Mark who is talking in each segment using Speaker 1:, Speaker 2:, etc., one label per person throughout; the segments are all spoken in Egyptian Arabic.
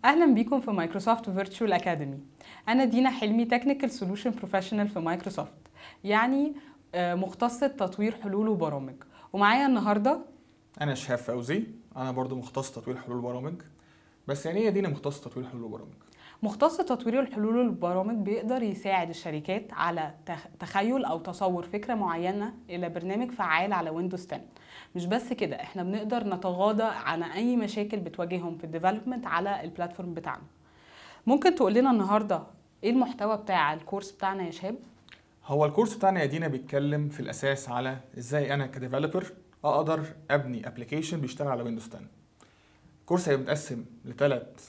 Speaker 1: اهلا بيكم في مايكروسوفت فيرتشوال اكاديمي انا دينا حلمي تكنيكال سولوشن بروفيشنال في مايكروسوفت يعني آه، مختصة تطوير حلول وبرامج ومعايا النهارده
Speaker 2: انا شهاب فوزي انا برضو مختص تطوير حلول برامج بس يعني ايه دينا مختص تطوير حلول برامج
Speaker 1: مختص تطوير الحلول والبرامج بيقدر يساعد الشركات على تخ- تخيل او تصور فكره معينه الى برنامج فعال على ويندوز 10 مش بس كده احنا بنقدر نتغاضى عن اي مشاكل بتواجههم في الديفلوبمنت على البلاتفورم بتاعنا ممكن تقول لنا النهارده ايه المحتوى بتاع الكورس بتاعنا يا شاب
Speaker 2: هو الكورس بتاعنا يا دينا بيتكلم في الاساس على ازاي انا كديفلوبر اقدر ابني ابلكيشن بيشتغل على ويندوز 10 الكورس هيبقى متقسم لثلاث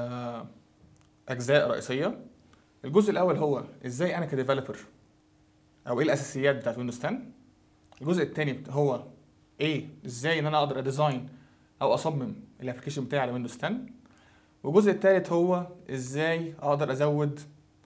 Speaker 2: اجزاء رئيسيه الجزء الاول هو ازاي انا كديفلوبر او ايه الاساسيات بتاعت ويندوز 10 الجزء الثاني هو ايه ازاي ان انا اقدر اديزاين او اصمم الابلكيشن بتاعي على ويندوز 10 والجزء الثالث هو ازاي اقدر ازود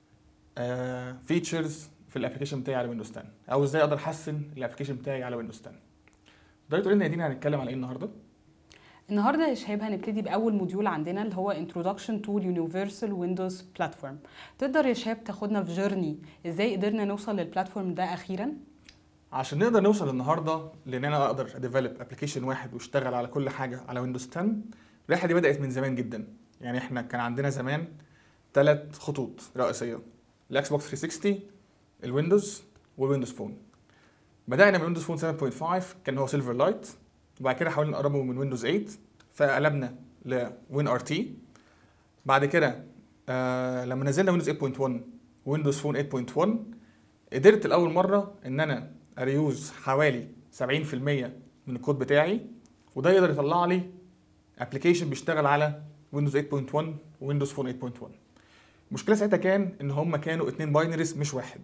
Speaker 2: فيتشرز في الابلكيشن بتاعي على ويندوز 10 او ازاي اقدر احسن الابلكيشن بتاعي على ويندوز 10 تقدري تقولي لنا يا دينا هنتكلم على ايه النهارده
Speaker 1: النهارده يا شباب هنبتدي باول موديول عندنا اللي هو Introduction to Universal Windows Platform تقدر يا شباب تاخدنا في جيرني ازاي قدرنا نوصل للبلاتفورم ده اخيرا
Speaker 2: عشان نقدر نوصل النهارده لان انا اقدر اديفلوب ابلكيشن واحد واشتغل على كل حاجه على ويندوز 10 الرحله دي بدات من زمان جدا يعني احنا كان عندنا زمان ثلاث خطوط رئيسيه الاكس بوكس 360 الويندوز والويندوز فون بدانا من ويندوز فون 7.5 كان هو سيلفر لايت وبعد كده حاولنا نقربه من ويندوز 8 فقلبنا لوين ار تي بعد كده آه لما نزلنا ويندوز 8.1 ويندوز فون 8.1 قدرت لاول مره ان انا اريوز حوالي 70% من الكود بتاعي وده يقدر يطلع لي ابلكيشن بيشتغل على ويندوز 8.1 وويندوز فون 8.1 المشكله ساعتها كان ان هم كانوا اتنين باينريز مش واحد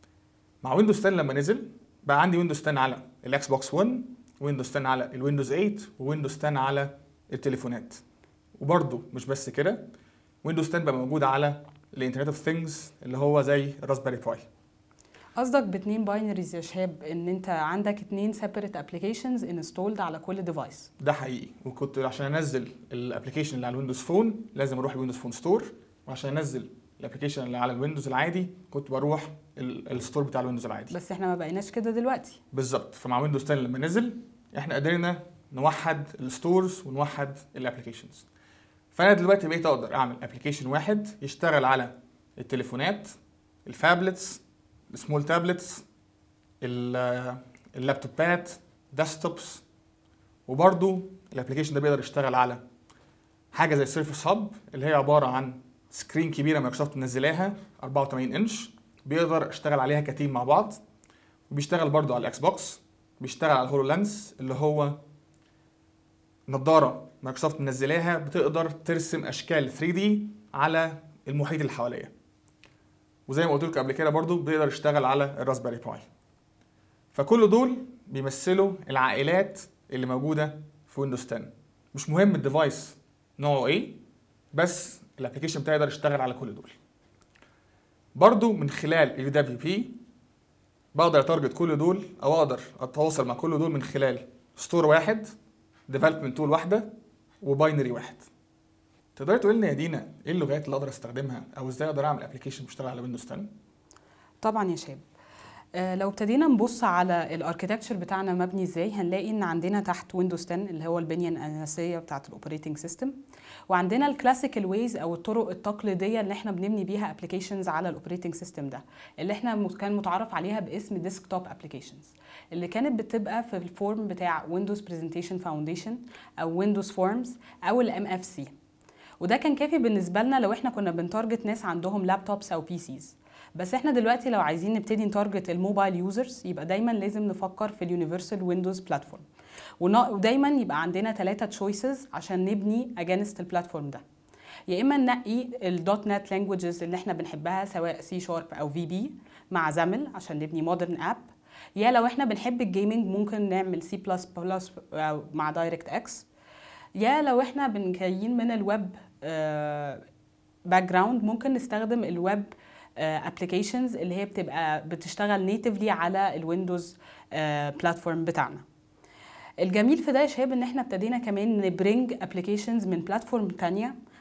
Speaker 2: مع ويندوز 10 لما نزل بقى عندي ويندوز 10 على الاكس بوكس 1 ويندوز 10 على الويندوز 8 وويندوز 10 على التليفونات وبرده مش بس كده ويندوز 10 بقى موجود على الانترنت اوف ثينجز اللي هو زي الراسبيري باي
Speaker 1: قصدك باتنين باينريز يا شباب ان انت عندك اتنين separate applications installed على كل ديفايس
Speaker 2: ده حقيقي وكنت عشان انزل الابلكيشن اللي على الويندوز فون لازم اروح الويندوز فون ستور وعشان انزل الابلكيشن اللي على الويندوز العادي كنت بروح ال- الستور بتاع الويندوز العادي
Speaker 1: بس احنا ما بقيناش كده دلوقتي
Speaker 2: بالظبط فمع ويندوز 10 لما نزل احنا قدرنا نوحد الستورز ونوحد الابلكيشنز فانا دلوقتي بقيت اقدر اعمل ابلكيشن واحد يشتغل على التليفونات الفابلتس السمول تابلتس ال- اللابتوبات ديسكتوبس وبرضو الابلكيشن ده بيقدر يشتغل على حاجه زي السيرفس هاب اللي هي عباره عن سكرين كبيره مايكروسوفت منزلاها 84 انش بيقدر اشتغل عليها كتيم مع بعض وبيشتغل برضو على الاكس بوكس بيشتغل على الهولو لانس اللي هو نظاره مايكروسوفت منزلاها بتقدر ترسم اشكال 3 دي على المحيط اللي حواليا وزي ما قلت لكم قبل كده برضو بيقدر يشتغل على الراسبيري باي فكل دول بيمثلوا العائلات اللي موجوده في ويندوز 10 مش مهم الديفايس نوعه ايه بس الابلكيشن بتاعي يقدر يشتغل على كل دول برضو من خلال اليو دبليو بي بقدر اتارجت كل دول او اقدر اتواصل مع كل دول من خلال ستور واحد ديفلوبمنت تول واحده وباينري واحد تقدري تقول لنا يا دينا ايه اللغات اللي اقدر استخدمها او ازاي اقدر اعمل ابلكيشن بيشتغل على ويندوز 10
Speaker 1: طبعا يا شباب آه، لو ابتدينا نبص على الاركتكتشر بتاعنا مبني ازاي هنلاقي ان عندنا تحت ويندوز 10 اللي هو البنيه الاساسيه بتاعه الاوبريتنج سيستم وعندنا الكلاسيكال ويز او الطرق التقليديه اللي احنا بنبني بيها ابلكيشنز على الاوبريتنج سيستم ده اللي احنا مت- كان متعارف عليها باسم ديسكتوب ابلكيشنز اللي كانت بتبقى في الفورم بتاع ويندوز برزنتيشن فاونديشن او ويندوز فورمز او الام اف سي وده كان كافي بالنسبه لنا لو احنا كنا بنتارجت ناس عندهم لابتوبس او بي سيز بس احنا دلوقتي لو عايزين نبتدي نتارجت الموبايل يوزرز يبقى دايما لازم نفكر في اليونيفرسال ويندوز بلاتفورم ودايما يبقى عندنا ثلاثه تشويسز عشان نبني اجينست البلاتفورم ده يا اما ننقي الدوت نت لانجوجز اللي احنا بنحبها سواء سي شارب او في بي مع زامل عشان نبني مودرن اب يا لو احنا بنحب الجيمنج ممكن نعمل سي بلس بلس مع دايركت اكس يا لو احنا بنجايين من الويب باك جراوند ممكن نستخدم الويب ابلكيشنز اللي هي بتبقى بتشتغل نيتفلي على الويندوز بلاتفورم بتاعنا الجميل في ده يا شباب ان احنا ابتدينا كمان نبرنج ابلكيشنز من بلاتفورم تانية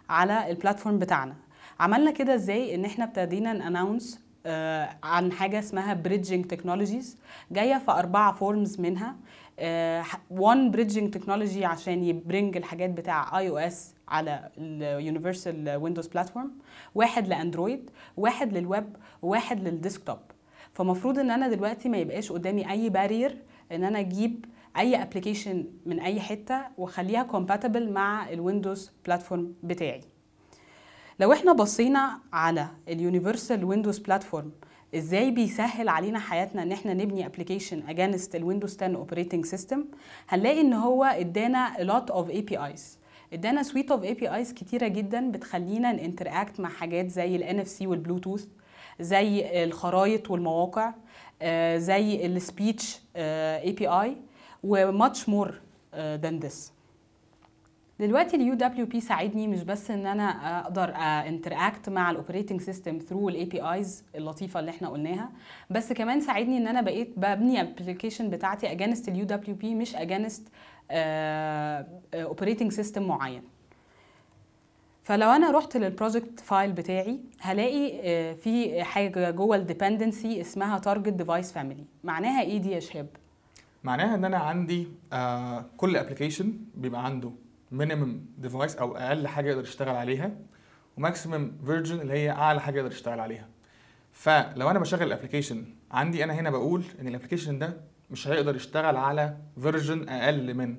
Speaker 1: على البلاتفورم بتاعنا عملنا كده ازاي ان احنا ابتدينا ناناونس عن حاجه اسمها بريدجنج تكنولوجيز جايه في اربعه فورمز منها وان بريدجنج تكنولوجي عشان يبرنج الحاجات بتاع اي او اس على اليونيفرسال ويندوز بلاتفورم واحد لاندرويد واحد للويب وواحد للديسكتوب فمفروض ان انا دلوقتي ما يبقاش قدامي اي بارير ان انا اجيب اي ابلكيشن من اي حته واخليها كومباتبل مع الويندوز بلاتفورم بتاعي لو احنا بصينا على اليونيفرسال ويندوز بلاتفورم ازاي بيسهل علينا حياتنا ان احنا نبني ابلكيشن اجينست الويندوز 10 اوبريتنج سيستم هنلاقي ان هو ادانا lot of APIs ادانا سويت اوف اي بي ايز كتيره جدا بتخلينا نinteract مع حاجات زي الان اف سي والبلوتوث زي الخرايط والمواقع آه، زي السبيتش اي بي اي وماتش مور ذان ذس دلوقتي اليو دبليو بي ساعدني مش بس ان انا اقدر انتراكت مع الاوبريتنج سيستم ثرو الاي بي ايز اللطيفه اللي احنا قلناها بس كمان ساعدني ان انا بقيت ببني ابلكيشن بتاعتي اجانست اليو دبليو بي مش اجانست اوبريتنج سيستم معين فلو انا رحت للبروجكت فايل بتاعي هلاقي آه، في حاجه جوه الديبندنسي اسمها تارجت ديفايس فاميلي معناها ايه دي يا شهاب
Speaker 2: معناها ان انا عندي آه كل ابلكيشن بيبقى عنده مينيمم ديفايس او اقل حاجه يقدر يشتغل عليها وماكسيمم فيرجن اللي هي اعلى حاجه يقدر يشتغل عليها فلو انا بشغل الابلكيشن عندي انا هنا بقول ان الابلكيشن ده مش هيقدر يشتغل على فيرجن اقل من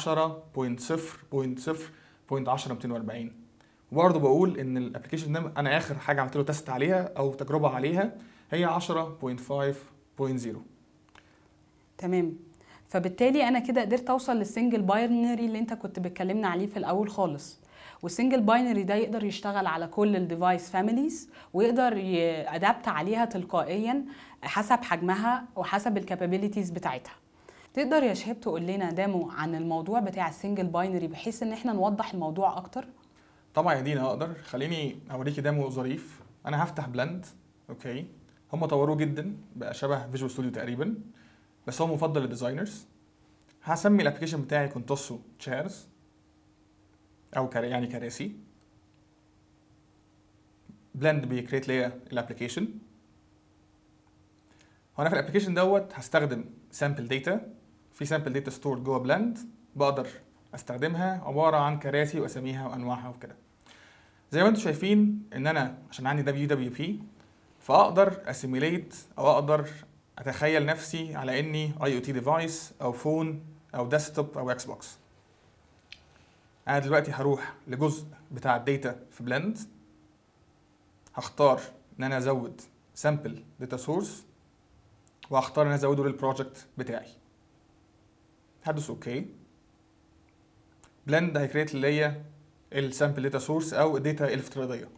Speaker 2: 10.0.0.10.240 وبرضه بقول ان الابلكيشن ده انا اخر حاجه عملت له تيست عليها او تجربه عليها هي 10.5.0
Speaker 1: تمام فبالتالي انا كده قدرت اوصل للسنجل باينري اللي انت كنت بتكلمنا عليه في الاول خالص والسنجل باينري ده يقدر يشتغل على كل الديفايس فاميليز ويقدر يادابت عليها تلقائيا حسب حجمها وحسب الكابابيلتيز بتاعتها تقدر يا شهاب تقول لنا دامو عن الموضوع بتاع السنجل باينري بحيث ان احنا نوضح الموضوع اكتر
Speaker 2: طبعا يا دينا اقدر خليني اوريكي ديمو ظريف انا هفتح بلند اوكي هم طوروه جدا بقى شبه فيجوال ستوديو تقريبا بس هو مفضل للديزاينرز هسمي الابلكيشن بتاعي كونتوسو تشيرز او كرا يعني كراسي بلند بيكريت ليا الابلكيشن وانا في الابلكيشن دوت هستخدم سامبل داتا في سامبل داتا ستور جوه بلند بقدر استخدمها عباره عن كراسي واساميها وانواعها وكده زي ما انتم شايفين ان انا عشان عندي دبليو دبليو بي فاقدر اسيميليت او اقدر اتخيل نفسي على اني اي او تي ديفايس او فون او ديسكتوب او اكس بوكس انا دلوقتي هروح لجزء بتاع الداتا في بلند هختار ان انا ازود سامبل داتا سورس وهختار ان انا ازوده للبروجكت بتاعي هدوس اوكي بلند هيكريت ليا السامبل داتا سورس او الداتا الافتراضيه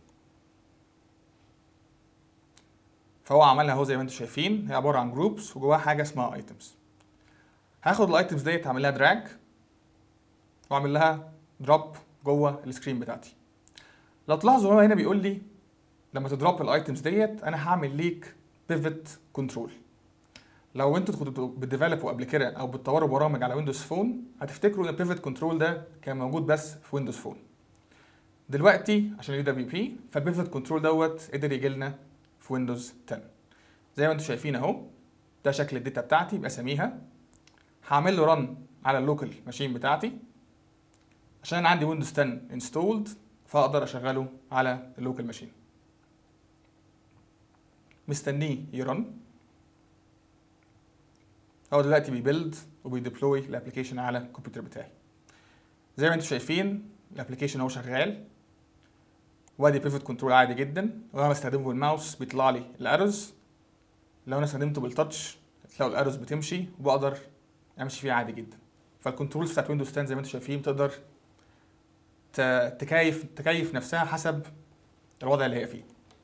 Speaker 2: فهو عملها اهو زي ما انتم شايفين هي عباره عن جروبس وجواها حاجه اسمها ايتمز هاخد الايتمز ديت اعمل لها دراج واعمل لها دروب جوه السكرين بتاعتي لو تلاحظوا هو هنا بيقول لي لما تدروب الايتمز ديت انا هعمل ليك بيفت كنترول لو انتوا كنتوا بتديفلوبوا قبل كده او بتطوروا برامج على ويندوز فون هتفتكروا ان البيفت كنترول ده كان موجود بس في ويندوز فون دلوقتي عشان اليو دبليو بي فالبيفت كنترول دوت قدر يجي لنا في ويندوز 10 زي ما انتم شايفين اهو ده شكل الداتا بتاعتي باساميها هعمل له رن على اللوكال ماشين بتاعتي عشان انا عندي ويندوز 10 انستولد فاقدر اشغله على اللوكال ماشين مستنيه يرن هو دلوقتي بيبيلد وبيديبلوي الابلكيشن على الكمبيوتر بتاعي زي ما انتم شايفين الابلكيشن اهو شغال وادي بيفوت كنترول عادي جدا ولما بستخدمه بالماوس بيطلع لي الارز لو انا استخدمته بالتاتش تلاقوا الارز بتمشي وبقدر امشي فيه عادي جدا فالكنترولز بتاعت ويندوز 10 زي ما انتم شايفين تقدر ت- تكيف تكيف نفسها حسب الوضع اللي هي فيه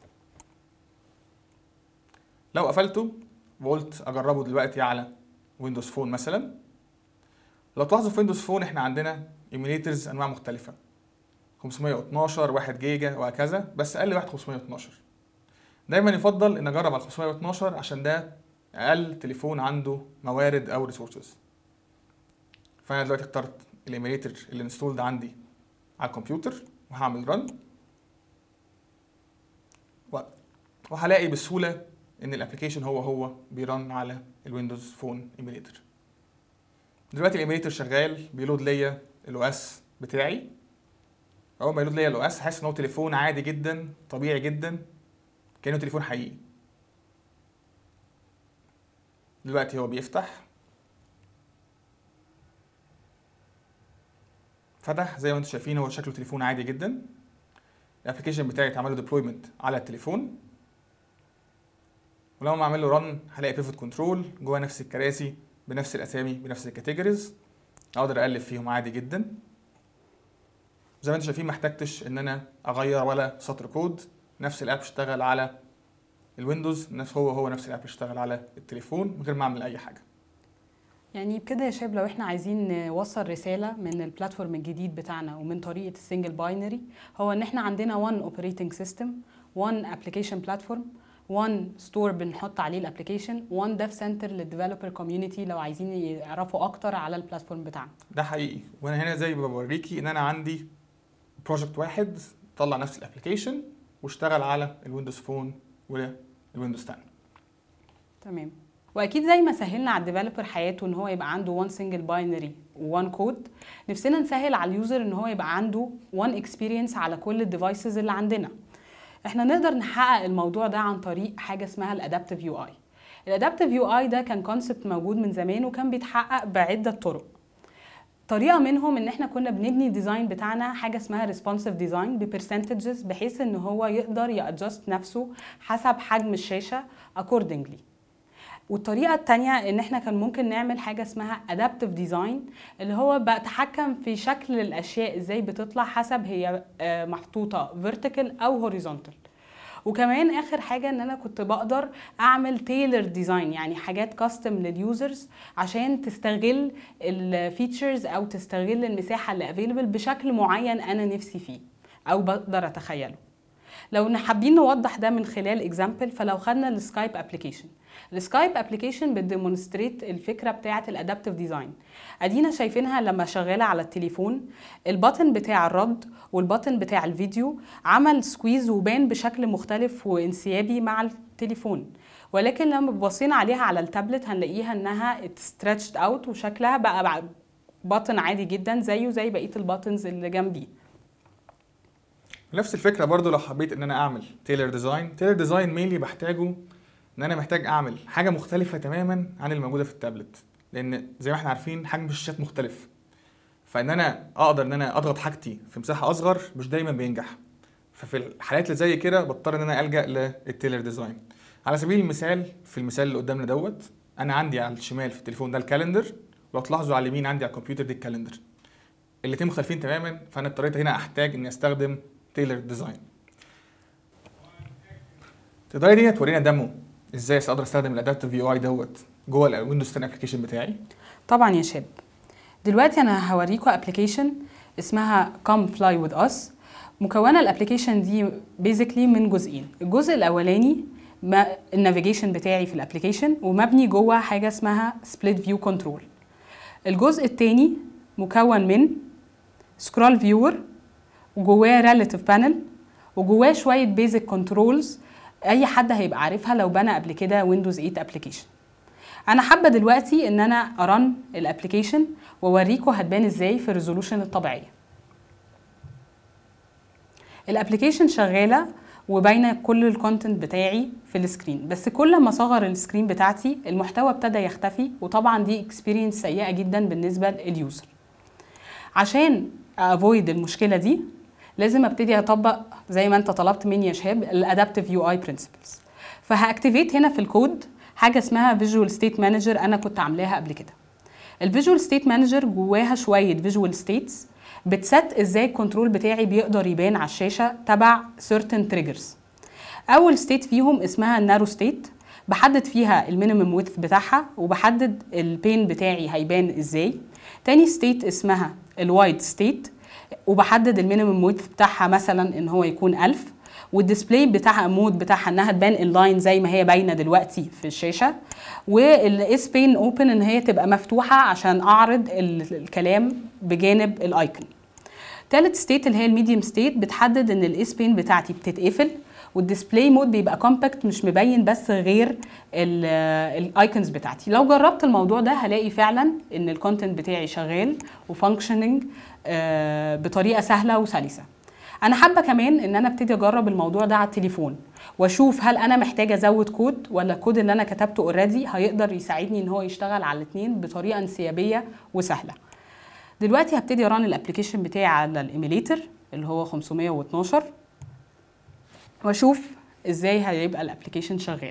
Speaker 2: لو قفلته وقلت اجربه دلوقتي على ويندوز فون مثلا لو تلاحظوا في ويندوز فون احنا عندنا ايميليترز انواع مختلفه 512 1 جيجا وهكذا بس اقل واحد 512 دايما يفضل ان اجرب على 512 عشان ده اقل تليفون عنده موارد او ريسورسز فانا دلوقتي اخترت الايميليتر اللي انستولد عندي على الكمبيوتر وهعمل رن وهلاقي بسهوله ان الابلكيشن هو هو بيرن على الويندوز فون ايميليتر دلوقتي الايميليتر شغال بيلود ليا الاو اس بتاعي اول ما يلود ليا الاو اس حاسس ان هو تليفون عادي جدا طبيعي جدا كانه تليفون حقيقي دلوقتي هو بيفتح فتح زي ما انتم شايفين هو شكله تليفون عادي جدا الابلكيشن بتاعي اتعمل له ديبلويمنت على التليفون ولما اعمل له رن هلاقي بيفوت كنترول جوه نفس الكراسي بنفس الاسامي بنفس الكاتيجوريز اقدر اقلب فيهم عادي جدا زي ما انتم شايفين ما احتجتش ان انا اغير ولا سطر كود نفس الاب اشتغل على الويندوز نفس هو هو نفس الاب اشتغل على التليفون من غير ما اعمل اي حاجه
Speaker 1: يعني بكده يا شباب لو احنا عايزين نوصل رسالة من البلاتفورم الجديد بتاعنا ومن طريقة السنجل باينري هو ان احنا عندنا one operating system one application platform one store بنحط عليه الابلكيشن one dev center للديفلوبر كوميونتي لو عايزين يعرفوا اكتر على البلاتفورم بتاعنا
Speaker 2: ده حقيقي وانا هنا زي ما بوريكي ان انا عندي بروجكت واحد طلع نفس الابلكيشن واشتغل على الويندوز فون والويندوز 10
Speaker 1: تمام واكيد زي ما سهلنا على الديفلوبر حياته ان هو يبقى عنده وان سنجل باينري وان كود نفسنا نسهل على اليوزر ان هو يبقى عنده وان اكسبيرينس على كل الديفايسز اللي عندنا احنا نقدر نحقق الموضوع ده عن طريق حاجه اسمها الادابتيف يو اي الادابتيف يو اي ده كان كونسبت موجود من زمان وكان بيتحقق بعده طرق طريقه منهم ان احنا كنا بنبني الديزاين بتاعنا حاجه اسمها ريسبونسيف ديزاين ببرسنتجز بحيث ان هو يقدر يادجست نفسه حسب حجم الشاشه accordingly والطريقة التانية ان احنا كان ممكن نعمل حاجة اسمها adaptive design اللي هو بتحكم في شكل الاشياء ازاي بتطلع حسب هي محطوطة vertical او horizontal وكمان اخر حاجه ان انا كنت بقدر اعمل تيلر ديزاين يعني حاجات كاستم لليوزرز عشان تستغل الفيتشرز او تستغل المساحه اللي افيلبل بشكل معين انا نفسي فيه او بقدر اتخيله لو حابين نوضح ده من خلال اكزامبل فلو خدنا السكايب ابلكيشن السكايب ابلكيشن بتديمونستريت الفكره بتاعه الادابتيف ديزاين ادينا شايفينها لما شغاله على التليفون البutton بتاع الرد والبutton بتاع الفيديو عمل سكويز وبان بشكل مختلف وانسيابي مع التليفون ولكن لما بصينا عليها على التابلت هنلاقيها انها ستريتشد اوت وشكلها بقى بطن عادي جدا زيه زي بقيه الباتنز اللي جنبيه
Speaker 2: نفس الفكره برضو لو حبيت ان انا اعمل تيلر ديزاين تيلر ديزاين مينلي بحتاجه ان انا محتاج اعمل حاجه مختلفه تماما عن الموجوده في التابلت لان زي ما احنا عارفين حجم الشاشات مختلف فان انا اقدر ان انا اضغط حاجتي في مساحه اصغر مش دايما بينجح ففي الحالات اللي زي كده بضطر ان انا الجا للتيلر ديزاين على سبيل المثال في المثال اللي قدامنا دوت انا عندي على الشمال في التليفون ده الكالندر لو تلاحظوا على اليمين عندي على الكمبيوتر دي الكالندر الاثنين مختلفين تماما فانا اضطريت هنا احتاج اني استخدم تيلر ديزاين تقدري دي تورينا دمو ازاي اقدر استخدم الادابتيف يو اي دوت جوه الويندوز 10 ابلكيشن بتاعي
Speaker 1: طبعا يا شاب دلوقتي انا هوريكم ابلكيشن اسمها come fly with us مكونه الابلكيشن دي بيزيكلي من جزئين الجزء الاولاني النافيجيشن بتاعي في الابلكيشن ومبني جوه حاجه اسمها سبليت فيو كنترول الجزء الثاني مكون من سكرول فيور وجواه ريلاتيف بانل وجواه شويه بيزك كنترولز اي حد هيبقى عارفها لو بنى قبل كده ويندوز 8 ابلكيشن انا حابه دلوقتي ان انا ارن الابلكيشن واوريكم هتبان ازاي في الريزولوشن الطبيعيه الابلكيشن شغاله وباينه كل الكونتنت بتاعي في السكرين بس كل ما صغر السكرين بتاعتي المحتوى ابتدى يختفي وطبعا دي اكسبيرينس سيئه جدا بالنسبه لليوزر عشان افويد المشكله دي لازم ابتدي اطبق زي ما انت طلبت مني يا شهاب الادابتيف يو اي برنسبلز فهاكتيفيت هنا في الكود حاجه اسمها فيجوال ستيت مانجر انا كنت عاملاها قبل كده الفيجوال ستيت مانجر جواها شويه فيجوال ستيتس بتست ازاي الكنترول بتاعي بيقدر يبان على الشاشه تبع certain triggers اول ستيت فيهم اسمها النارو ستيت بحدد فيها المينيمم ويدث بتاعها وبحدد البين بتاعي هيبان ازاي تاني ستيت اسمها الوايد ستيت وبحدد المينيمم ويدث بتاعها مثلا ان هو يكون 1000 والديسبلاي بتاعها مود بتاعها انها تبان انلاين زي ما هي باينه دلوقتي في الشاشه والاس بين اوبن ان هي تبقى مفتوحه عشان اعرض الكلام بجانب الايكون تالت ستيت اللي هي الميديوم ستيت بتحدد ان الاس بين بتاعتي بتتقفل والديسبلاي مود بيبقى كومباكت مش مبين بس غير الايكونز بتاعتي لو جربت الموضوع ده هلاقي فعلا ان الكونتنت بتاعي شغال وفانكشننج بطريقه سهله وسلسه انا حابه كمان ان انا ابتدي اجرب الموضوع ده على التليفون واشوف هل انا محتاجه ازود كود ولا الكود اللي انا كتبته اوريدي هيقدر يساعدني ان هو يشتغل على الاثنين بطريقه انسيابيه وسهله دلوقتي هبتدي اران الابلكيشن بتاعي على الايميليتر اللي هو 512 واشوف ازاي هيبقى الابلكيشن شغال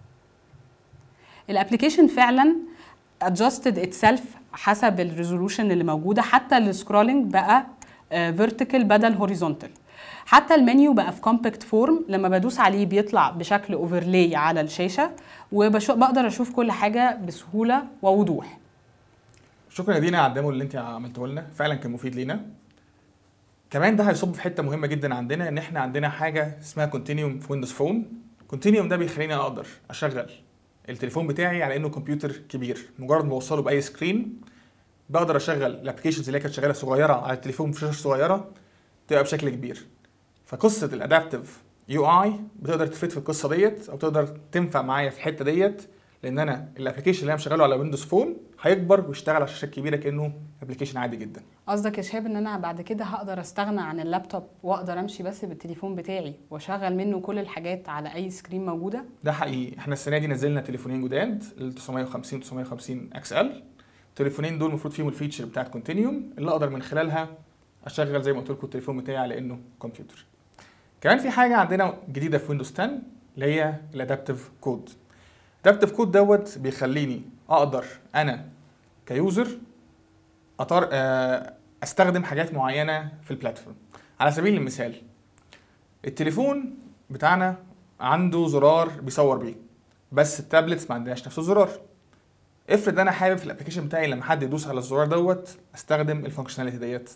Speaker 1: الابلكيشن فعلا adjusted itself حسب الريزولوشن اللي موجوده حتى السكرولنج بقى فيرتيكال بدل هوريزونتال حتى المنيو بقى في كومباكت فورم لما بدوس عليه بيطلع بشكل اوفرلاي على الشاشه وبقدر اشوف كل حاجه بسهوله ووضوح
Speaker 2: شكرا يا دينا على الديمو اللي انت عملته لنا فعلا كان مفيد لينا كمان ده هيصب في حته مهمه جدا عندنا ان احنا عندنا حاجه اسمها كونتينيوم في ويندوز فون كونتينيوم ده بيخليني اقدر اشغل التليفون بتاعي على انه كمبيوتر كبير مجرد ما اوصله باي سكرين بقدر اشغل الابلكيشنز اللي هي كانت شغاله صغيره على التليفون في شاشه صغيره تبقى بشكل كبير فقصه الادابتيف يو اي بتقدر تفيد في القصه ديت او تقدر تنفع معايا في الحته ديت لان انا الابلكيشن اللي انا مشغله على ويندوز فون هيكبر ويشتغل على شاشات كبيره كانه ابلكيشن عادي جدا
Speaker 1: قصدك يا شهاب ان انا بعد كده هقدر استغنى عن اللابتوب واقدر امشي بس بالتليفون بتاعي واشغل منه كل الحاجات على اي سكرين موجوده
Speaker 2: ده حقيقي احنا السنه دي نزلنا تليفونين جداد ال 950 و 950 اكس ال التليفونين دول المفروض فيهم الفيتشر بتاعت كونتينيوم اللي اقدر من خلالها اشغل زي ما قلت لكم التليفون بتاعي على انه كمبيوتر كمان في حاجه عندنا جديده في ويندوز 10 اللي هي الادابتيف كود الادابتيف كود دوت بيخليني اقدر انا كيوزر أطار استخدم حاجات معينه في البلاتفورم على سبيل المثال التليفون بتاعنا عنده زرار بيصور بيه بس التابلتس ما عندناش نفس الزرار افرض انا حابب في الابلكيشن بتاعي لما حد يدوس على الزرار دوت استخدم الفانكشناليتي ديت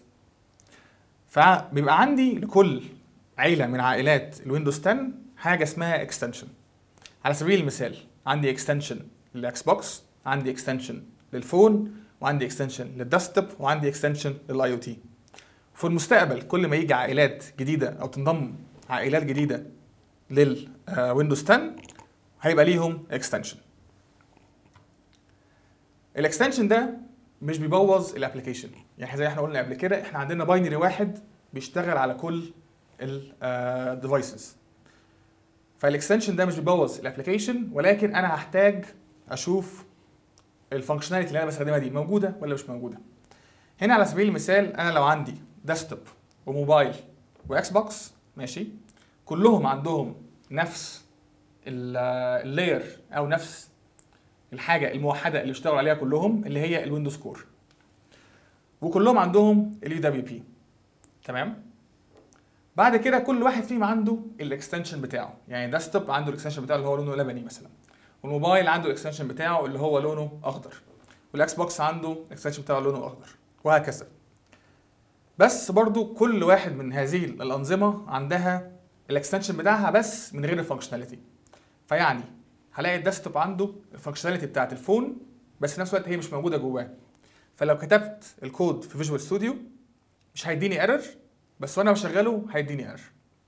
Speaker 2: فبيبقى عندي لكل عيله من عائلات الويندوز 10 حاجه اسمها اكستنشن على سبيل المثال عندي اكستنشن للاكس بوكس عندي اكستنشن للفون وعندي اكستنشن للديسكتوب وعندي اكستنشن للاي او تي في المستقبل كل ما يجي عائلات جديده او تنضم عائلات جديده للويندوز 10 هيبقى ليهم اكستنشن الاكستنشن ده مش بيبوظ الابلكيشن يعني زي احنا قلنا قبل كده احنا عندنا باينري واحد بيشتغل على كل الديفايسز فالاكستنشن ده مش بيبوظ الابلكيشن ولكن انا هحتاج اشوف الفانكشناليتي اللي انا بستخدمها دي موجوده ولا مش موجوده هنا على سبيل المثال انا لو عندي ديسكتوب وموبايل واكس بوكس ماشي كلهم عندهم نفس اللاير او نفس الحاجه الموحده اللي اشتغلوا عليها كلهم اللي هي الويندوز كور وكلهم عندهم اليو دبليو بي تمام بعد كده كل واحد فيهم عنده الاكستنشن بتاعه يعني ديسكتوب عنده الاكستنشن بتاعه اللي هو لونه لبني مثلا والموبايل عنده الاكستنشن بتاعه اللي هو لونه اخضر والاكس بوكس عنده الاكستنشن بتاعه لونه اخضر وهكذا بس برضو كل واحد من هذه الانظمه عندها الاكستنشن بتاعها بس من غير الفانكشناليتي فيعني هلاقي الديسكتوب عنده الفانكشناليتي بتاعت الفون بس في نفس الوقت هي مش موجوده جواه فلو كتبت الكود في فيجوال ستوديو مش هيديني ايرور بس وانا بشغله هيديني ايرور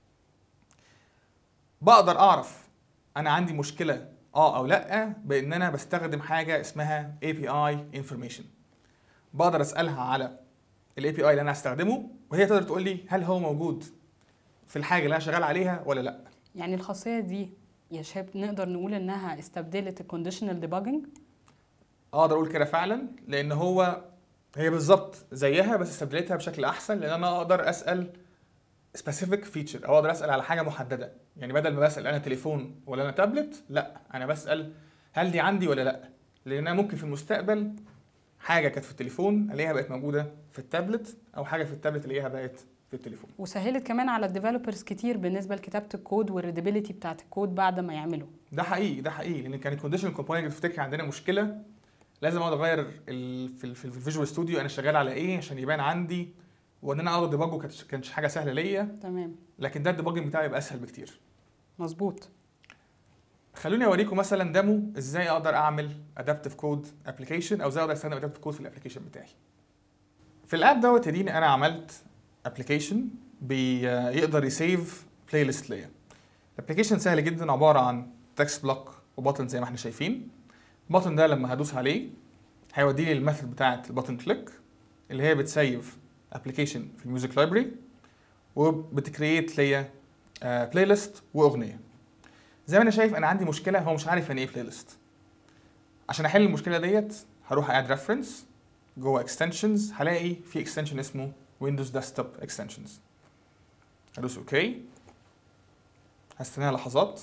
Speaker 2: بقدر اعرف انا عندي مشكله اه او لا بان انا بستخدم حاجه اسمها اي بي اي انفورميشن بقدر اسالها على الاي بي اي اللي انا هستخدمه وهي تقدر تقول لي هل هو موجود في الحاجه اللي انا شغال عليها ولا لا
Speaker 1: يعني الخاصيه دي يا شباب نقدر نقول انها استبدلت الكونديشنال ديباجنج
Speaker 2: اقدر اقول كده فعلا لان هو هي بالظبط زيها بس استبدلتها بشكل احسن لان انا اقدر اسال سبيسيفيك فيتشر او اقدر اسال على حاجه محدده يعني بدل ما بسال انا تليفون ولا انا تابلت لا انا بسال هل دي عندي ولا لا لان انا ممكن في المستقبل حاجه كانت في التليفون الاقيها بقت موجوده في التابلت او حاجه في التابلت الاقيها بقت في التليفون
Speaker 1: وسهلت كمان على الديفلوبرز كتير بالنسبه لكتابه الكود والريدابيلتي بتاعت الكود بعد ما يعمله
Speaker 2: ده حقيقي ده حقيقي لان كان الكونديشن كومبوننت تفتكر عندنا مشكله لازم اقعد اغير ال في ال في الفيجوال ستوديو انا شغال على ايه عشان يبان عندي وان انا اقعد ديباجه كانت كانش حاجه سهله ليا
Speaker 1: تمام
Speaker 2: لكن ده الديباجنج بتاعي يبقى اسهل بكتير
Speaker 1: مظبوط
Speaker 2: خلوني اوريكم مثلا ديمو ازاي اقدر اعمل ادابتيف كود ابلكيشن او ازاي اقدر استخدم ادابتيف كود في الابلكيشن بتاعي في الاب دوت اديني انا عملت ابلكيشن بيقدر يسيف بلاي ليست ليا الابلكيشن سهل جدا عباره عن تكست بلوك وبutton زي ما احنا شايفين البutton ده لما هدوس عليه هيودي لي الميثود بتاعه البutton كليك اللي هي بتسيف ابلكيشن في الميوزك لايبرري وبتكريت ليا بلاي ليست واغنيه زي ما انا شايف انا عندي مشكله هو مش عارف يعني ايه بلاي ليست عشان احل المشكله ديت هروح اد ريفرنس جوه اكستنشنز هلاقي في اكستنشن اسمه ويندوز ديسكتوب اكستنشنز هدوس اوكي هستناها لحظات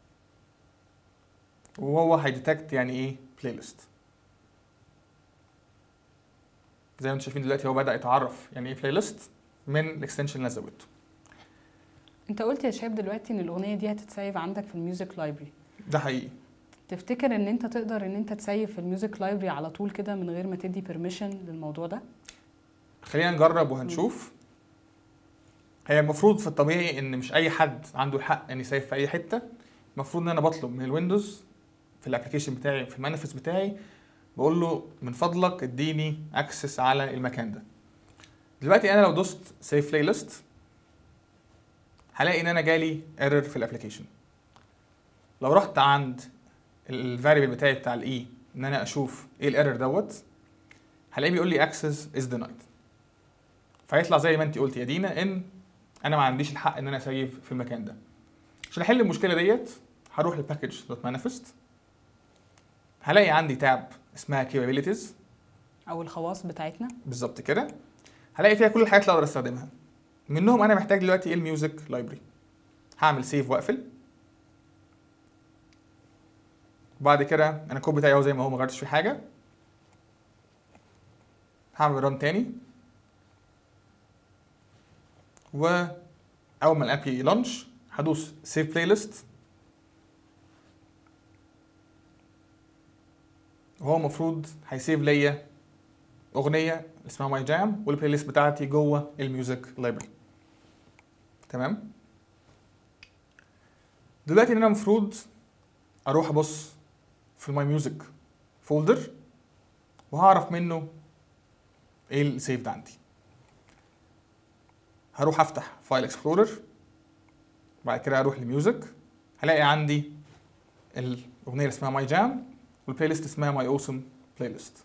Speaker 2: وهو هيديتكت يعني ايه بلاي ليست زي ما انتم شايفين دلوقتي هو بدا يتعرف يعني ايه بلاي ليست من الاكستنشن اللي انا زودته
Speaker 1: انت قلت يا شاب دلوقتي ان الاغنيه دي هتتسيف عندك في الميوزك لايبرري
Speaker 2: ده حقيقي
Speaker 1: تفتكر ان انت تقدر ان انت تسيف في الميوزك لايبرري على طول كده من غير ما تدي بيرميشن للموضوع ده
Speaker 2: خلينا نجرب وهنشوف هي المفروض في الطبيعي ان مش اي حد عنده الحق ان يسيف في اي حته المفروض ان انا بطلب من الويندوز في الابلكيشن بتاعي في المانيفست بتاعي بقول له من فضلك اديني اكسس على المكان ده دلوقتي انا لو دوست سيف بلاي ليست هلاقي ان انا جالي ايرور في الابلكيشن لو رحت عند الفاريبل بتاعي بتاع الاي ان انا اشوف ايه الايرور دوت هلاقيه بيقول لي اكسس از denied فهيطلع زي ما انت قلت يا دينا ان انا ما عنديش الحق ان انا اسيف في المكان ده عشان احل المشكله ديت هروح للباكج دوت مانيفست هلاقي عندي تاب اسمها capabilities
Speaker 1: او الخواص بتاعتنا
Speaker 2: بالظبط كده هلاقي فيها كل الحاجات اللي اقدر استخدمها منهم انا محتاج دلوقتي ايه الميوزك لايبرري هعمل سيف واقفل بعد كده انا الكود بتاعي هو زي ما هو ما غيرتش فيه حاجه هعمل ران تاني واول ما الاب يلانش هدوس سيف بلاي ليست وهو المفروض هيسيف ليا اغنيه اسمها ماي جام والبلاي ليست بتاعتي جوه الميوزك لايبرري تمام دلوقتي ان انا المفروض اروح ابص في الماي ميوزك فولدر وهعرف منه ايه السيف ده عندي هروح افتح فايل اكسبلورر بعد كده اروح لميوزك هلاقي عندي الاغنيه اللي اسمها ماي جام والبلاي ليست اسمها ماي اوسم بلاي ليست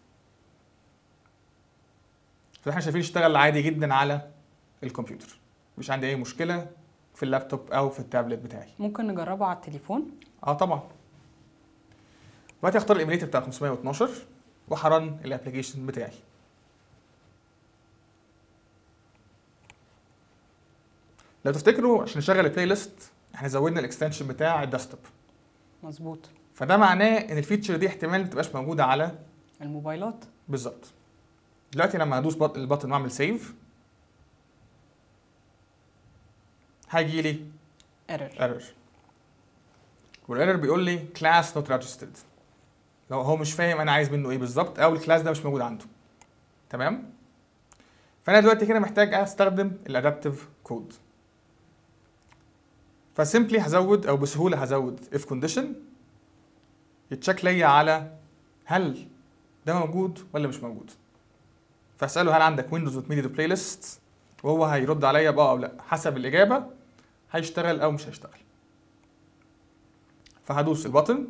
Speaker 2: فاحنا شايفين اشتغل عادي جدا على الكمبيوتر مش عندي اي مشكله في اللابتوب او في التابلت بتاعي
Speaker 1: ممكن نجربه على التليفون
Speaker 2: اه طبعا دلوقتي هختار الايميليتر بتاع 512 وهرن الابلكيشن بتاعي لو تفتكروا عشان نشغل البلاي ليست احنا زودنا الاكستنشن بتاع الديسكتوب
Speaker 1: مظبوط
Speaker 2: فده معناه ان الفيتشر دي احتمال ما تبقاش موجوده على
Speaker 1: الموبايلات
Speaker 2: بالظبط دلوقتي لما هدوس بط- البطن واعمل سيف هيجي لي
Speaker 1: ايرور
Speaker 2: ايرور والايرور بيقول لي كلاس نوت ريجسترد لو هو مش فاهم انا عايز منه ايه بالظبط او الكلاس ده مش موجود عنده تمام فانا دلوقتي كده محتاج استخدم الادابتيف كود فسيمبلي هزود او بسهوله هزود اف كونديشن يتشيك ليا على هل ده موجود ولا مش موجود فاساله هل عندك ويندوز دوت ميديا بلاي ليست وهو هيرد عليا باه او لا حسب الاجابه هيشتغل او مش هيشتغل فهدوس البطن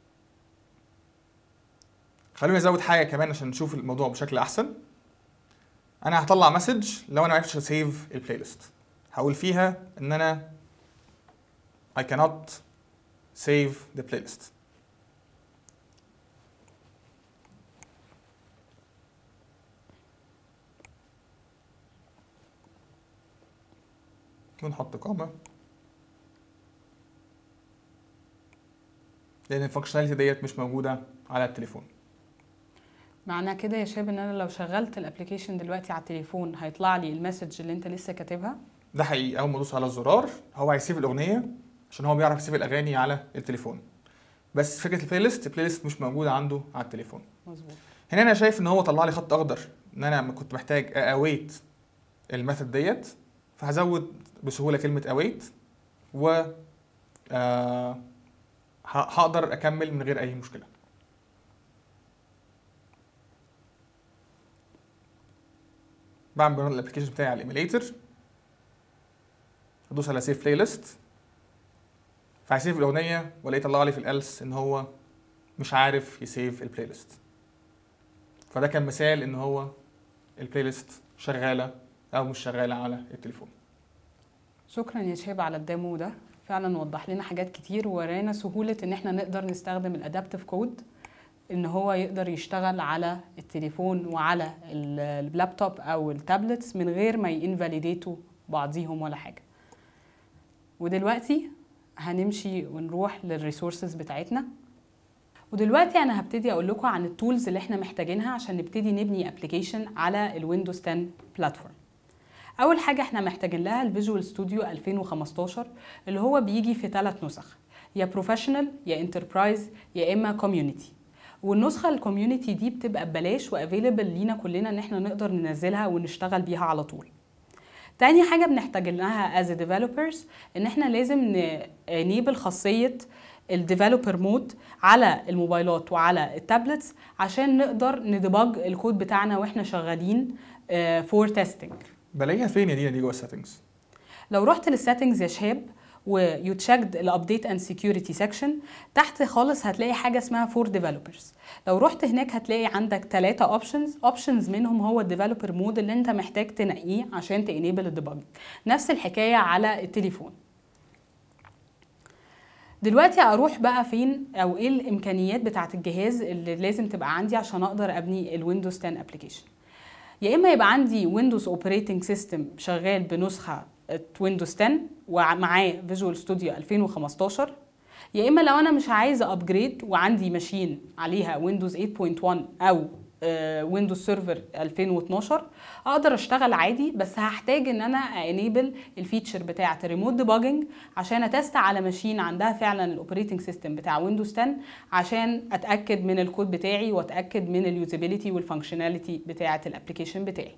Speaker 2: خلوني ازود حاجه كمان عشان نشوف الموضوع بشكل احسن انا هطلع مسج لو انا ما عرفتش اسيف البلاي ليست هقول فيها ان انا I cannot save the playlist ونحط قامة لأن الفانكشناليتي ديت مش موجودة على التليفون
Speaker 1: معنى كده يا شاب ان انا لو شغلت الابلكيشن دلوقتي على التليفون هيطلع لي المسج اللي انت لسه كاتبها
Speaker 2: ده حقيقي أول ما أدوس على الزرار هو هيسيب الأغنية عشان هو بيعرف يسيب الأغاني على التليفون بس فكرة البلاي ليست البلاي ليست مش موجودة عنده على التليفون
Speaker 1: مظبوط
Speaker 2: هنا أنا شايف إن هو طلع لي خط أخضر إن أنا كنت محتاج أويت الميثود ديت فهزود بسهولة كلمة أويت و آه ه- هقدر أكمل من غير أي مشكلة بعمل برن الابلكيشن بتاعي على الايميليتر ادوس على سيف بلاي ليست فهيسيف الاغنيه والاقيه طلع لي في الالس ان هو مش عارف يسيف البلاي ليست فده كان مثال ان هو البلاي ليست شغاله او مش شغاله على التليفون
Speaker 1: شكرا يا شهاب على الديمو ده فعلا وضح لنا حاجات كتير وورانا سهولة ان احنا نقدر نستخدم الادابتيف كود ان هو يقدر يشتغل على التليفون وعلى ال- اللابتوب او التابلتس من غير ما ينفاليديتوا بعضيهم ولا حاجة ودلوقتي هنمشي ونروح للريسورسز بتاعتنا ودلوقتي انا هبتدي اقول لكم عن التولز اللي احنا محتاجينها عشان نبتدي نبني ابلكيشن على الويندوز 10 بلاتفورم اول حاجه احنا محتاجين لها الفيجوال ستوديو 2015 اللي هو بيجي في ثلاث نسخ يا بروفيشنال يا انتربرايز يا اما كوميونتي والنسخه الكوميونتي دي بتبقى ببلاش وافيلبل لينا كلنا ان احنا نقدر ننزلها ونشتغل بيها على طول تاني حاجه بنحتاج لها as a developers ان احنا لازم نيبل خاصيه الديفلوبر مود على الموبايلات وعلى التابلتس عشان نقدر نديبج الكود بتاعنا واحنا شغالين فور تيستنج
Speaker 2: بلاقيها فين يا دينا دي جوه السيتنجز
Speaker 1: لو رحت للسيتنجز يا شهاب ويو تشيكد الابديت اند سكيورتي سيكشن تحت خالص هتلاقي حاجه اسمها فور ديفلوبرز لو رحت هناك هتلاقي عندك ثلاثه اوبشنز اوبشنز منهم هو الديفلوبر مود اللي انت محتاج تنقيه عشان تانيبل الديباج نفس الحكايه على التليفون دلوقتي اروح بقى فين او ايه الامكانيات بتاعه الجهاز اللي لازم تبقى عندي عشان اقدر ابني الويندوز 10 ابلكيشن يا اما يبقى عندي ويندوز اوبريتنج سيستم شغال بنسخه ويندوز 10 ومعاه فيجوال ستوديو 2015 يا اما لو انا مش عايزه ابجريد وعندي ماشين عليها ويندوز 8.1 او ويندوز سيرفر 2012 اقدر اشتغل عادي بس هحتاج ان انا انيبل الفيتشر بتاعه الريموت ديباجنج عشان اتست على ماشين عندها فعلا الاوبريتنج سيستم بتاع ويندوز 10 عشان اتاكد من الكود بتاعي واتاكد من اليوزابيلتي والفانكشناليتي بتاعه الابلكيشن بتاعي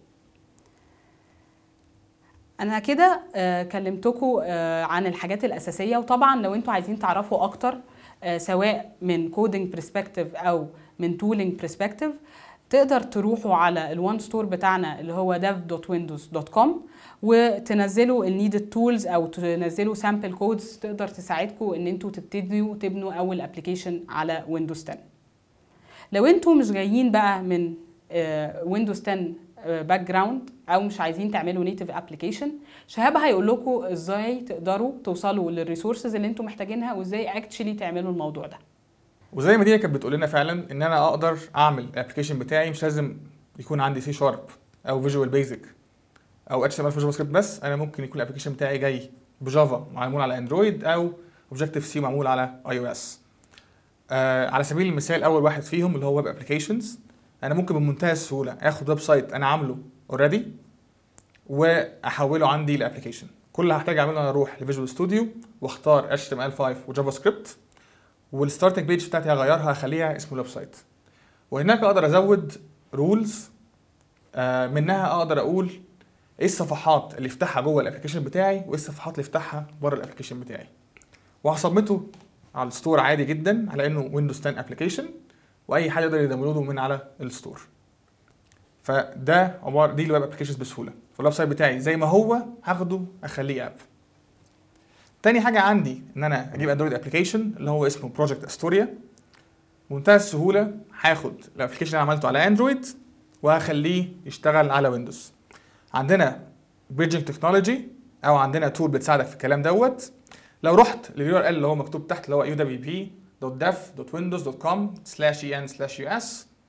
Speaker 1: انا كده آه كلمتكم آه عن الحاجات الاساسيه وطبعا لو انتوا عايزين تعرفوا اكتر آه سواء من كودنج برسبكتيف او من تولينج برسبكتيف تقدر تروحوا على الوان ستور بتاعنا اللي هو dev.windows.com وتنزلوا النيدد تولز او تنزلوا سامبل كودز تقدر تساعدكم ان انتوا تبتدوا تبنوا اول ابلكيشن على ويندوز 10 لو انتوا مش جايين بقى من ويندوز 10 باك جراوند او مش عايزين تعملوا نيتف ابلكيشن شهاب هيقول لكم ازاي تقدروا توصلوا للريسورسز اللي انتوا محتاجينها وازاي اكشلي تعملوا الموضوع ده
Speaker 2: وزي ما دينا كانت بتقول لنا فعلا ان انا اقدر اعمل الابلكيشن بتاعي مش لازم يكون عندي سي شارب او فيجوال بيزك او اتش ام ال في جافا سكريبت بس انا ممكن يكون الابلكيشن بتاعي جاي بجافا معمول على اندرويد او اوبجكتيف سي معمول على اي او اس آه على سبيل المثال اول واحد فيهم اللي هو ويب ابلكيشنز انا ممكن بمنتهى السهوله اخد ويب سايت انا عامله اوريدي واحوله عندي لابلكيشن كل اللي هحتاج اعمله انا اروح لفيجوال ستوديو واختار اتش ام ال 5 وجافا سكريبت والستارتنج بيج بتاعتي هغيرها هخليها اسم الويب سايت وهناك اقدر ازود رولز آه منها اقدر اقول ايه الصفحات اللي يفتحها جوه الابلكيشن بتاعي وايه الصفحات اللي يفتحها بره الابلكيشن بتاعي وهصمته على الستور عادي جدا على انه ويندوز 10 ابلكيشن واي حد يقدر يداونلوده من على الستور فده عباره دي الويب ابلكيشنز بسهوله فالويب سايت بتاعي زي ما هو هاخده اخليه اب تاني حاجه عندي ان انا اجيب اندرويد ابلكيشن اللي هو اسمه بروجكت استوريا بمنتهى السهوله هاخد الابلكيشن اللي عملته على اندرويد وهخليه يشتغل على ويندوز عندنا بريدجنج تكنولوجي او عندنا تول بتساعدك في الكلام دوت لو رحت لليو ار ال اللي هو مكتوب تحت اللي هو uwp.dev.windows.com slash en slash us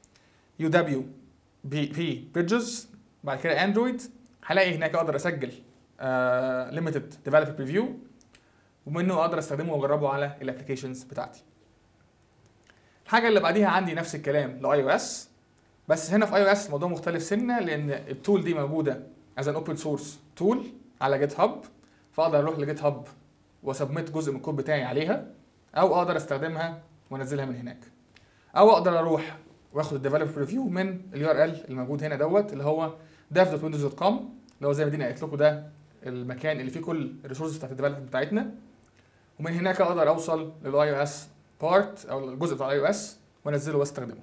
Speaker 2: uwp bridges بعد كده اندرويد هلاقي هناك اقدر اسجل ليميتد ديفلوبر بريفيو ومنه اقدر استخدمه واجربه على الابلكيشنز بتاعتي الحاجه اللي بعديها عندي نفس الكلام لاي او اس بس هنا في اي او اس الموضوع مختلف سنه لان التول دي موجوده از ان اوبن سورس تول على جيت هاب فاقدر اروح لجيت هاب واسبميت جزء من الكود بتاعي عليها او اقدر استخدمها وانزلها من هناك او اقدر اروح واخد الديفلوبر بريفيو من اليو ار ال الموجود هنا دوت اللي هو dev.windows.com اللي هو زي ما دينا قالت لكم ده المكان اللي فيه كل الريسورسز بتاعت الديفلوبر بتاعتنا ومن هناك اقدر اوصل للاي او اس بارت او الجزء بتاع الاي او اس وانزله واستخدمه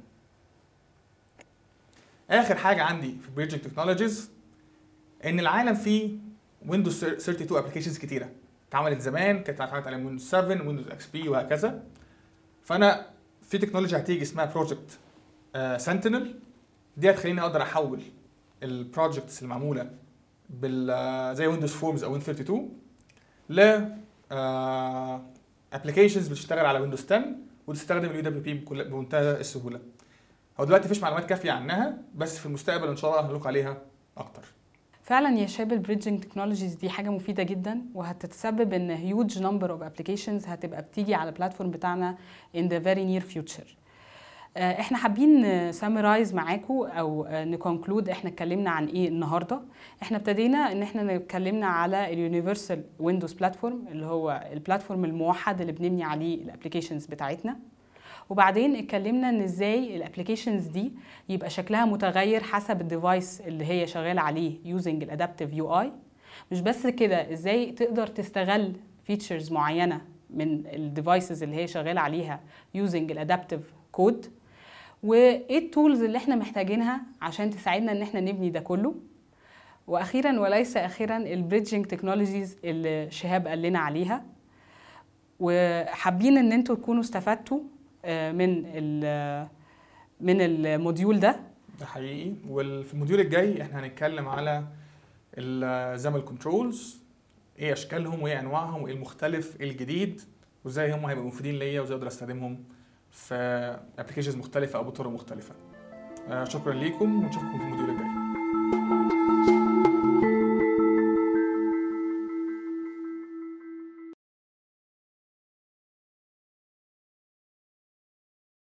Speaker 2: اخر حاجه عندي في بريدجنج تكنولوجيز ان العالم فيه ويندوز 32 ابلكيشنز كتيره اتعملت زمان كانت اتعملت على ويندوز 7 ويندوز اكس بي وهكذا فانا في تكنولوجيا هتيجي اسمها بروجكت سنتينل دي هتخليني اقدر احول البروجكتس المعموله بال آه، زي ويندوز فورمز او ويندوز 32 ل ابلكيشنز بتشتغل على ويندوز 10 وتستخدم اليو دبليو بي بمنتهى السهوله هو دلوقتي مفيش معلومات كافيه عنها بس في المستقبل ان شاء الله هنلوك عليها اكتر
Speaker 1: فعلا يا شباب البريدجنج تكنولوجيز دي حاجه مفيده جدا وهتتسبب ان هيوج نمبر اوف ابلكيشنز هتبقى بتيجي على البلاتفورم بتاعنا in the very near future آه، احنا حابين سامرايز معاكم او نكونكلود احنا اتكلمنا عن ايه النهارده احنا ابتدينا ان احنا اتكلمنا على اليونيفرسال ويندوز بلاتفورم اللي هو البلاتفورم الموحد اللي بنبني عليه الابلكيشنز بتاعتنا وبعدين اتكلمنا ان ازاي الابلكيشنز دي يبقى شكلها متغير حسب الديفايس اللي هي شغاله عليه يوزنج الادابتيف يو اي مش بس كده ازاي تقدر تستغل فيتشرز معينه من الديفايسز اللي هي شغاله عليها يوزنج الادابتيف كود وايه التولز اللي احنا محتاجينها عشان تساعدنا ان احنا نبني ده كله واخيرا وليس اخيرا البريدجنج تكنولوجيز اللي شهاب قال لنا عليها وحابين ان انتوا تكونوا استفدتوا آه، من ال- من الموديول ده
Speaker 2: ده حقيقي وفي الموديول الجاي احنا هنتكلم على ال- زي ما الكنترولز ايه اشكالهم وايه انواعهم وايه المختلف ايه الجديد وازاي هم هيبقوا مفيدين ليا وازاي اقدر استخدمهم في ابلكيشنز مختلفه او بطرق مختلفه آه، شكرا ليكم ونشوفكم في الموديول الجاي